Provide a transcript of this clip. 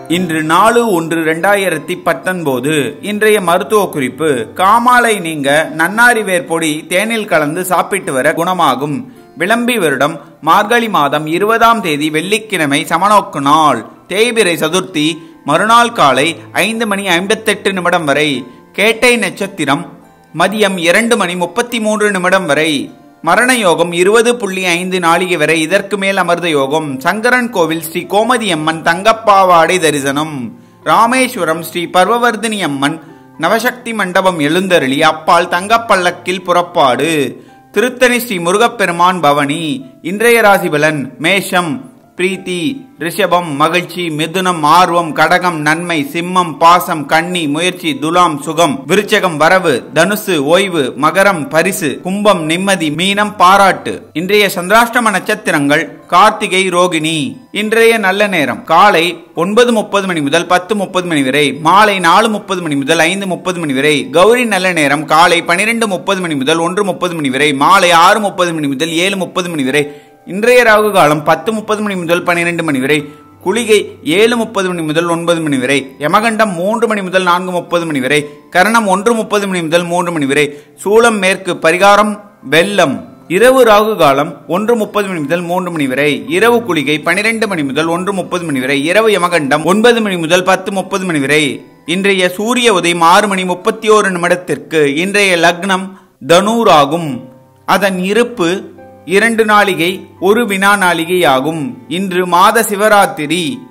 இன்று நாலு ஒன்று ரெண்டாயிரத்தி பத்தொன்பது இன்றைய மருத்துவ குறிப்பு காமாலை நீங்க நன்னாரி வேர் பொடி தேனில் கலந்து சாப்பிட்டு வர குணமாகும் விளம்பி வருடம் மார்கழி மாதம் இருபதாம் தேதி வெள்ளிக்கிழமை சமநோக்கு நாள் தேய்பிரை சதுர்த்தி மறுநாள் காலை ஐந்து மணி ஐம்பத்தெட்டு நிமிடம் வரை கேட்டை நட்சத்திரம் மதியம் இரண்டு மணி முப்பத்தி மூன்று நிமிடம் வரை மரண யோகம் இருபது புள்ளி ஐந்து நாளிகை வரை இதற்கு மேல் அமர்ந்த யோகம் சங்கரன் கோவில் ஸ்ரீ கோமதி அம்மன் தங்கப்பாவாடை தரிசனம் ராமேஸ்வரம் ஸ்ரீ பர்வவர்தினி அம்மன் நவசக்தி மண்டபம் எழுந்தருளி அப்பால் தங்கப்பல்லக்கில் புறப்பாடு திருத்தணி ஸ்ரீ முருகப்பெருமான் பவனி இன்றைய ராசிபலன் மேஷம் பிரீத்தி ரிஷபம் மகிழ்ச்சி மிதுனம் ஆர்வம் கடகம் நன்மை சிம்மம் பாசம் கன்னி முயற்சி துலாம் சுகம் விருச்சகம் வரவு தனுசு ஓய்வு மகரம் பரிசு கும்பம் நிம்மதி மீனம் பாராட்டு இன்றைய சந்திராஷ்டம நட்சத்திரங்கள் கார்த்திகை ரோகிணி இன்றைய நல்ல நேரம் காலை ஒன்பது முப்பது மணி முதல் பத்து முப்பது மணி வரை மாலை நாலு முப்பது மணி முதல் ஐந்து முப்பது மணி வரை கௌரி நல்ல நேரம் காலை பனிரெண்டு முப்பது மணி முதல் ஒன்று முப்பது மணி வரை மாலை ஆறு முப்பது மணி முதல் ஏழு முப்பது மணி வரை இன்றைய ராகு காலம் பத்து முப்பது மணி முதல் பன்னிரெண்டு மணி வரை குளிகை ஏழு முப்பது மணி முதல் ஒன்பது மணி வரை யமகண்டம் மூன்று மணி முதல் நான்கு முப்பது மணி வரை கரணம் ஒன்று முப்பது மணி முதல் மூன்று மணி வரை சூளம் மேற்கு பரிகாரம் வெள்ளம் இரவு ராகு காலம் ஒன்று முப்பது மணி முதல் மூன்று மணி வரை இரவு குளிகை பனிரெண்டு மணி முதல் ஒன்று முப்பது மணி வரை இரவு யமகண்டம் ஒன்பது மணி முதல் பத்து முப்பது மணி வரை இன்றைய சூரிய உதயம் ஆறு மணி முப்பத்தி ஓரு நிமிடத்திற்கு இன்றைய லக்னம் தனூர் ஆகும் அதன் இருப்பு இரண்டு நாளிகை ஒரு வினா நாளிகை ஆகும் இன்று மாத சிவராத்திரி